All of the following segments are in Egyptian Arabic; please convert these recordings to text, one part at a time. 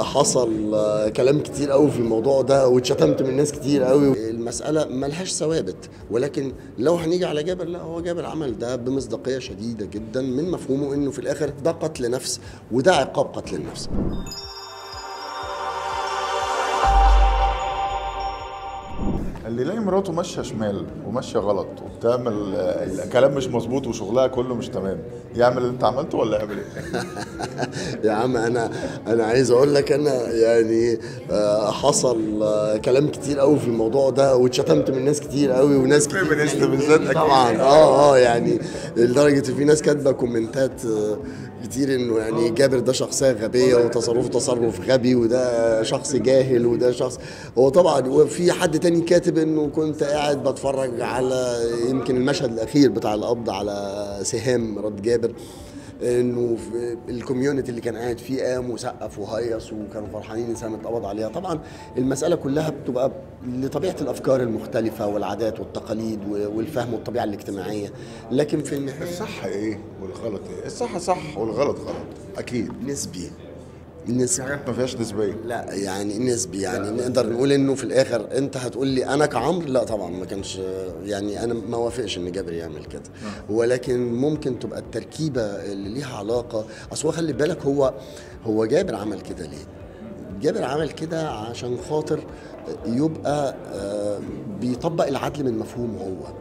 حصل آه، كلام كتير قوي في الموضوع ده واتشتمت من ناس كتير قوي المسألة ملهاش ثوابت ولكن لو هنيجي على جابر لا هو جابر عمل ده بمصداقية شديدة جدا من مفهومه انه في الاخر ده قتل نفس وده عقاب قتل النفس اللي يلاقي مراته ماشيه شمال وماشيه غلط وبتعمل آه، الكلام مش مظبوط وشغلها كله مش تمام يعمل اللي انت عملته ولا يعمل ايه؟ يا عم انا انا عايز اقول لك انا يعني آه، حصل آه، كلام كتير قوي في الموضوع ده واتشتمت من ناس كتير قوي وناس كتير فيمينيست بالذات أكيد. طبعا اه اه يعني لدرجه في ناس كاتبه كومنتات آه، كتير انه يعني جابر ده شخصيه غبيه وتصرفه تصرف غبي وده شخص جاهل وده شخص هو طبعا وفي حد تاني كاتب انه كنت قاعد بتفرج على يمكن المشهد الاخير بتاع القبض على سهام مرات جابر انه في الكوميونتي اللي كان قاعد فيه قام وسقف وهيص وكانوا فرحانين ان سام اتقبض عليها طبعا المساله كلها بتبقى لطبيعه الافكار المختلفه والعادات والتقاليد والفهم والطبيعه الاجتماعيه لكن في النهايه الصح ايه والغلط ايه؟ الصح صح والغلط غلط اكيد نسبي في نسبي حاجات ما فيهاش نسبيه لا يعني نسبي يعني نقدر نقول انه في الاخر انت هتقول لي انا كعمرو لا طبعا ما كانش يعني انا ما وافقش ان جابر يعمل كده ولكن ممكن تبقى التركيبه اللي ليها علاقه اصل هو خلي بالك هو هو جابر عمل كده ليه؟ جابر عمل كده عشان خاطر يبقى آه، بيطبق العدل من مفهومه هو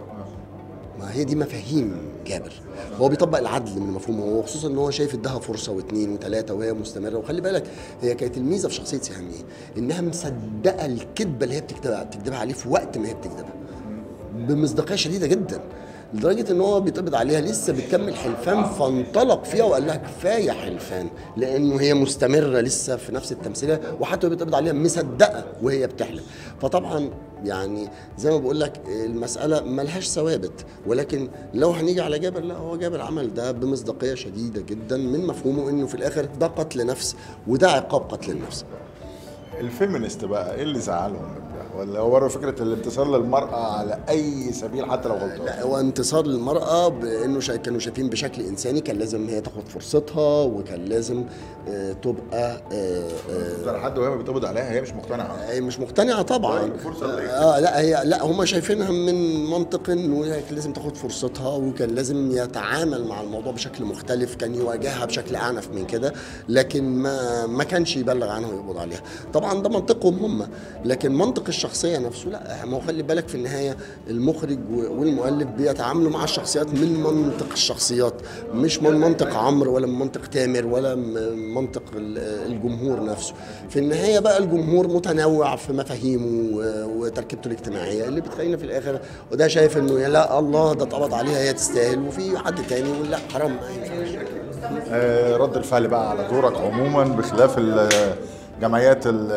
ما هي دي مفاهيم جابر هو بيطبق العدل من مفهومه هو خصوصا ان هو شايف اداها فرصه واثنين وثلاثه وهي مستمره وخلي بالك هي كانت الميزه في شخصيه سهام ايه؟ انها مصدقه الكذبه اللي هي بتكتبها بتكذبها عليه في وقت ما هي بتكذبها بمصداقيه شديده جدا لدرجه ان هو بيتقبض عليها لسه بتكمل حلفان فانطلق فيها وقال لها كفايه حلفان لانه هي مستمره لسه في نفس التمثيليه وحتى وهي بيتقبض عليها مصدقه وهي بتحلف فطبعا يعني زي ما بقول لك المساله ملهاش ثوابت ولكن لو هنيجي على جابر لا هو جابر عمل ده بمصداقيه شديده جدا من مفهومه انه في الاخر ده قتل نفس وده عقاب قتل النفس الفيمينست بقى ايه اللي زعلهم من ده؟ ولا هو برضه فكره الانتصار للمراه على اي سبيل حتى لو غلطان لا هو انتصار للمرأة بانه شا... كانوا شايفين بشكل انساني كان لازم هي تاخد فرصتها وكان لازم آه تبقى آه آه ده لحد وهي بتقبض عليها هي مش مقتنعه هي مش مقتنعة طبعا طيب، فرصة ولا إيه؟ اه لا هي لا هم شايفينها من منطق انه هي كان لازم تاخد فرصتها وكان لازم يتعامل مع الموضوع بشكل مختلف كان يواجهها بشكل اعنف من كده لكن ما ما كانش يبلغ عنها ويقبض عليها طبعا ده منطقهم هم لكن منطق الشخصيه نفسه لا ما هو خلي بالك في النهايه المخرج و- والمؤلف بيتعاملوا مع الشخصيات من منطق الشخصيات مش من منطق عمرو ولا من منطق تامر ولا من منطق ال- الجمهور نفسه في النهايه بقى الجمهور متنوع في مفاهيمه و- وتركيبته الاجتماعيه اللي بتخلينا في الاخر وده شايف انه يا لا الله ده اتقبض عليها هي تستاهل وفي حد تاني يقول لا حرام ما ينفعش آه رد الفعل بقى على دورك عموما بخلاف ال- جمعيات ال-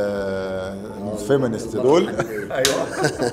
الفيمينست دول ايوه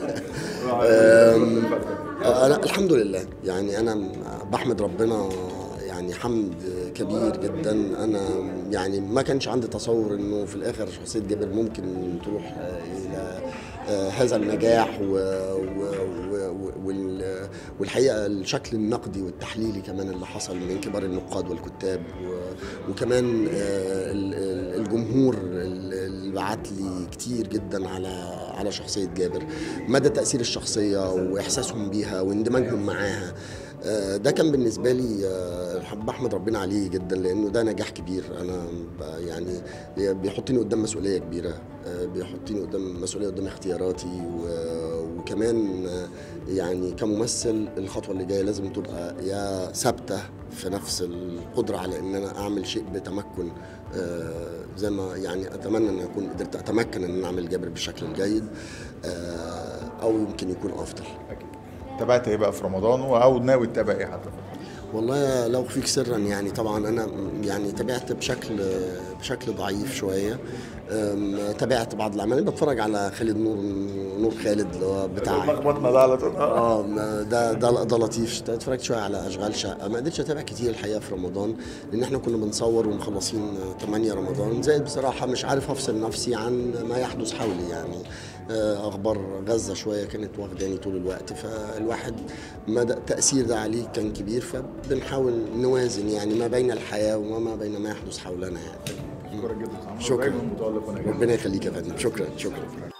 آه، انا الحمد لله يعني انا بحمد ربنا يعني حمد كبير جدا انا يعني ما كانش عندي تصور انه في الاخر شخصيه جابر ممكن تروح آه، الى آه، هذا النجاح و و و وال- والحقيقه الشكل النقدي والتحليلي كمان اللي حصل من كبار النقاد والكتاب و- وكمان آه، ال- ال- الجمهور اللي بعت لي كتير جدا على على شخصيه جابر مدى تاثير الشخصيه واحساسهم بيها واندماجهم معاها آه، ده كان بالنسبه لي آه، بحمد ربنا عليه جدا لانه ده نجاح كبير انا ب- يعني بيحطني قدام مسؤوليه كبيره آه، بيحطني قدام مسؤوليه قدام اختياراتي و- وكمان آه، يعني كممثل الخطوه اللي جايه لازم تبقى يا ثابته في نفس القدره على ان انا اعمل شيء بتمكن آه، زي ما يعني اتمنى ان اكون قدرت اتمكن ان انا اعمل جابر بالشكل الجيد آه، او يمكن يكون افضل تابعت ايه بقى في رمضان او ناوي تتابع ايه حتى في رمضان؟ والله لو فيك سرا يعني طبعا انا يعني تابعت بشكل بشكل ضعيف شويه أم، تابعت بعض الاعمال بتفرج على خالد نور نور خالد اللي هو بتاع لخبطنا ده على طول اه ما ده ده ده لطيف اتفرجت شويه على اشغال شقه ما قدرتش اتابع كتير الحقيقه في رمضان لان احنا كنا بنصور ومخلصين 8 رمضان زائد بصراحه مش عارف افصل نفسي عن ما يحدث حولي يعني آه، اخبار غزه شويه كانت واخداني طول الوقت فالواحد مدى التاثير ده عليه كان كبير فبنحاول نوازن يعني ما بين الحياه وما بين ما يحدث حولنا يعني اشكرك جدا شكراً. دايما متالق وانا جاي ربنا يخليك يا فندم شكرا شكرا